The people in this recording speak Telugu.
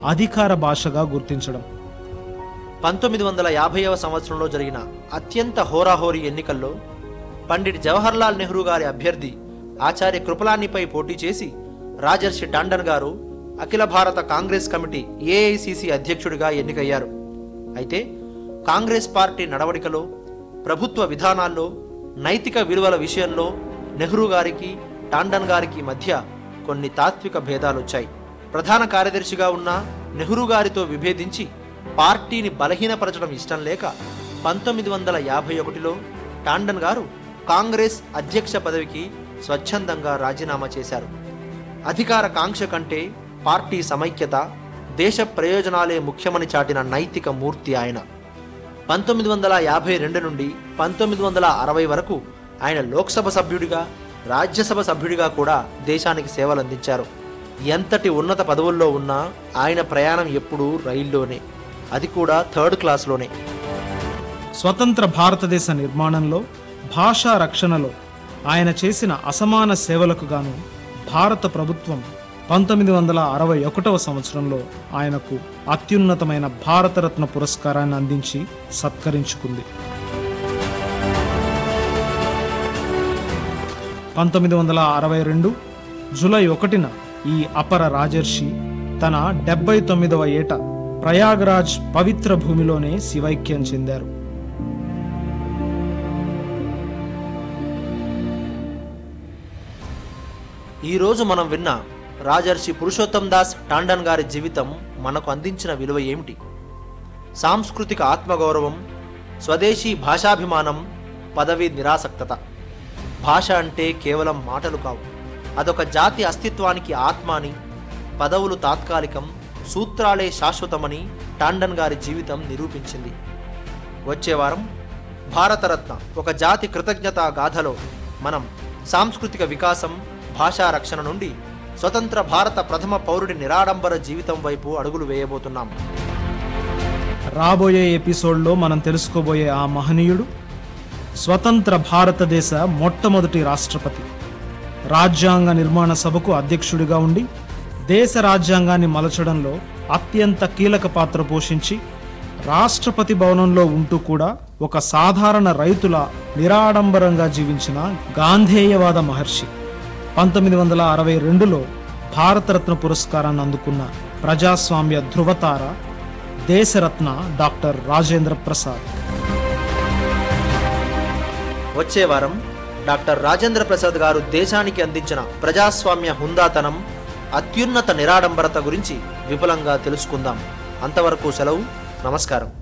అధికార భాషగా గుర్తించడం పంతొమ్మిది వందల యాభైవ సంవత్సరంలో జరిగిన అత్యంత హోరాహోరీ ఎన్నికల్లో పండిట్ జవహర్లాల్ నెహ్రూ గారి అభ్యర్థి ఆచార్య కృపలానిపై పోటీ చేసి రాజర్షి టాండన్ గారు అఖిల భారత కాంగ్రెస్ కమిటీ ఏఐసిసి అధ్యక్షుడిగా ఎన్నికయ్యారు అయితే కాంగ్రెస్ పార్టీ నడవడికలో ప్రభుత్వ విధానాల్లో నైతిక విలువల విషయంలో నెహ్రూ గారికి టాండన్ గారికి మధ్య కొన్ని తాత్విక భేదాలొచ్చాయి ప్రధాన కార్యదర్శిగా ఉన్న నెహ్రూ గారితో విభేదించి పార్టీని బలహీనపరచడం ఇష్టం లేక పంతొమ్మిది వందల యాభై ఒకటిలో టాండన్ గారు కాంగ్రెస్ అధ్యక్ష పదవికి స్వచ్ఛందంగా రాజీనామా చేశారు అధికార కాంక్ష కంటే పార్టీ సమైక్యత దేశ ప్రయోజనాలే ముఖ్యమని చాటిన నైతిక మూర్తి ఆయన పంతొమ్మిది వందల యాభై రెండు నుండి పంతొమ్మిది వందల అరవై వరకు ఆయన లోక్సభ సభ్యుడిగా రాజ్యసభ సభ్యుడిగా కూడా దేశానికి సేవలందించారు ఎంతటి ఉన్నత పదవుల్లో ఉన్నా ఆయన ప్రయాణం ఎప్పుడూ రైల్లోనే అది కూడా థర్డ్ క్లాస్లోనే స్వతంత్ర భారతదేశ నిర్మాణంలో భాషా రక్షణలో ఆయన చేసిన అసమాన సేవలకు గాను భారత ప్రభుత్వం పంతొమ్మిది వందల అరవై ఒకటవ సంవత్సరంలో ఆయనకు అత్యున్నతమైన భారతరత్న పురస్కారాన్ని అందించి సత్కరించుకుంది పంతొమ్మిది వందల అరవై రెండు జూలై ఒకటిన ఈ అపర రాజర్షి తన డెబ్బై తొమ్మిదవ ఏట ప్రయాగరాజ్ పవిత్ర భూమిలోనే శివైక్యం చెందారు ఈరోజు మనం విన్న రాజర్షి పురుషోత్తం దాస్ టాండన్ గారి జీవితం మనకు అందించిన విలువ ఏమిటి సాంస్కృతిక ఆత్మగౌరవం స్వదేశీ భాషాభిమానం పదవి నిరాసక్తత భాష అంటే కేవలం మాటలు కావు అదొక జాతి అస్తిత్వానికి ఆత్మ అని పదవులు తాత్కాలికం సూత్రాలే శాశ్వతమని టాండన్ గారి జీవితం నిరూపించింది వచ్చే వారం భారతరత్న ఒక జాతి కృతజ్ఞతా గాథలో మనం సాంస్కృతిక వికాసం భాషా రక్షణ నుండి స్వతంత్ర భారత ప్రథమ పౌరుడి నిరాడంబర జీవితం వైపు అడుగులు వేయబోతున్నాం రాబోయే ఎపిసోడ్లో మనం తెలుసుకోబోయే ఆ మహనీయుడు స్వతంత్ర భారతదేశ మొట్టమొదటి రాష్ట్రపతి రాజ్యాంగ నిర్మాణ సభకు అధ్యక్షుడిగా ఉండి దేశ రాజ్యాంగాన్ని మలచడంలో అత్యంత కీలక పాత్ర పోషించి రాష్ట్రపతి భవనంలో ఉంటూ కూడా ఒక సాధారణ రైతుల నిరాడంబరంగా జీవించిన గాంధేయవాద మహర్షి పంతొమ్మిది వందల అరవై రెండులో భారతరత్న పురస్కారాన్ని అందుకున్న ప్రజాస్వామ్య ధృవతార దేశరత్న డాక్టర్ రాజేంద్ర ప్రసాద్ వచ్చే వారం డాక్టర్ రాజేంద్ర ప్రసాద్ గారు దేశానికి అందించిన ప్రజాస్వామ్య హుందాతనం అత్యున్నత నిరాడంబరత గురించి విపులంగా తెలుసుకుందాం అంతవరకు సెలవు నమస్కారం